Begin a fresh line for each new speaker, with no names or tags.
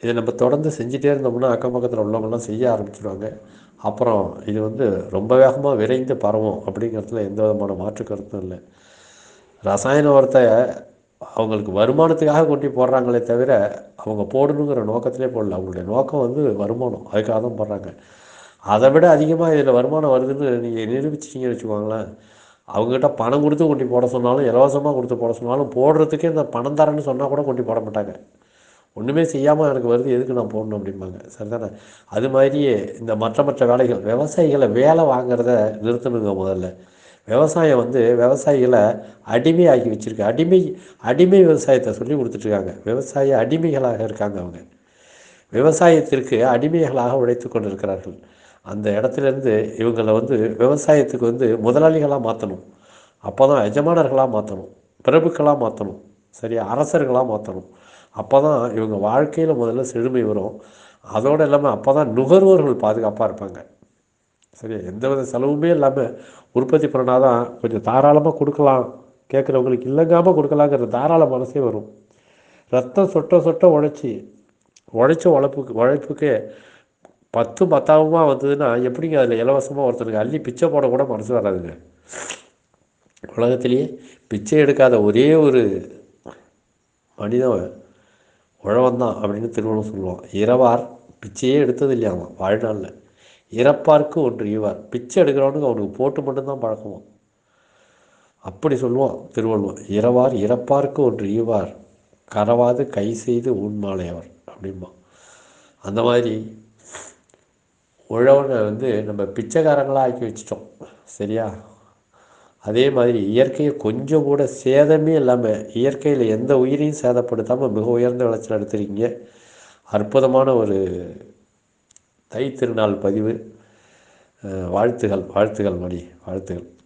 இதை நம்ம தொடர்ந்து செஞ்சுட்டே இருந்தோம்னா அக்கம் பக்கத்தில் உள்ளவங்கலாம் செய்ய ஆரம்பிச்சிடுவாங்க அப்புறம் இது வந்து ரொம்ப வேகமாக விரைந்து பரவும் அப்படிங்கிறதுல எந்த விதமான மாற்று கருத்தும் இல்லை ரசாயன உரத்தை அவங்களுக்கு வருமானத்துக்காக கொட்டி போடுறாங்களே தவிர அவங்க போடணுங்கிற நோக்கத்திலே போடல அவங்களுடைய நோக்கம் வந்து வருமானம் அதுக்காக தான் போடுறாங்க அதை விட அதிகமாக இதில் வருமானம் வருதுன்னு நீங்கள் நிரூபிச்சிட்டிங்கன்னு வச்சுக்கோங்களேன் அவங்ககிட்ட பணம் கொடுத்து கொண்டு போட சொன்னாலும் இலவசமாக கொடுத்து போட சொன்னாலும் போடுறதுக்கே இந்த பணம் தரேன்னு சொன்னால் கூட கொண்டு போட மாட்டாங்க ஒன்றுமே செய்யாமல் எனக்கு வருது எதுக்கு நான் போடணும் அப்படிம்பாங்க சரிதானே அது மாதிரியே இந்த மற்ற மற்ற வேலைகள் விவசாயிகளை வேலை வாங்குறத நிறுத்தணுங்க முதல்ல விவசாயம் வந்து விவசாயிகளை அடிமையாக்கி வச்சுருக்கு அடிமை அடிமை விவசாயத்தை சொல்லி கொடுத்துட்ருக்காங்க விவசாய அடிமைகளாக இருக்காங்க அவங்க விவசாயத்திற்கு அடிமைகளாக உழைத்து கொண்டிருக்கிறார்கள் அந்த இடத்துலேருந்து இவங்களை வந்து விவசாயத்துக்கு வந்து முதலாளிகளாக மாற்றணும் அப்போ தான் எஜமானர்களாக மாற்றணும் பிரபுக்களாக மாற்றணும் சரியா அரசர்களாக மாற்றணும் அப்போ தான் இவங்க வாழ்க்கையில் முதல்ல செழுமை வரும் அதோடு இல்லாமல் அப்போ தான் நுகர்வோர்கள் பாதுகாப்பாக இருப்பாங்க சரியா எந்த வித செலவுமே இல்லாமல் உற்பத்தி பண்ணால் தான் கொஞ்சம் தாராளமாக கொடுக்கலாம் கேட்குறவங்களுக்கு இல்லங்காமல் கொடுக்கலாங்கிற தாராள மனசே வரும் ரத்தம் சொட்ட சொட்ட உழைச்சி உழைச்ச உழைப்புக்கு உழைப்புக்கு பத்து பத்தாவமா வந்ததுன்னா எப்படிங்க அதில் இலவசமாக ஒருத்தனுக்கு அள்ளி பிச்சை போட கூட மனசு வராதுங்க உலகத்திலேயே பிச்சை எடுக்காத ஒரே ஒரு மனிதன் உழவன் தான் அப்படின்னு திருவள்ளுவர் சொல்லுவான் இரவார் பிச்சையே எடுத்தது இல்லையாமா வாழ்நாளில் இறப்பார்க்கு ஒன்று ஈவார் பிச்சை எடுக்கிறவனுக்கு அவனுக்கு போட்டு மட்டும்தான் பழக்கமா அப்படி சொல்லுவான் திருவள்ளுவர் இரவார் இறப்பார்க்கு ஒன்று ஈவார் கரவாது கை செய்து உண்மாலையவர் அப்படிம்பா அந்த மாதிரி உழவனை வந்து நம்ம பிச்சைக்காரங்களாக ஆக்கி வச்சிட்டோம் சரியா அதே மாதிரி இயற்கையை கொஞ்சம் கூட சேதமே இல்லாமல் இயற்கையில் எந்த உயிரையும் சேதப்படுத்தாமல் மிக உயர்ந்த விளைச்சல் எடுத்திருக்கீங்க அற்புதமான ஒரு தை திருநாள் பதிவு அஹ் வாழ்த்துகள் வாழ்த்துகள் மணி வாழ்த்துகள்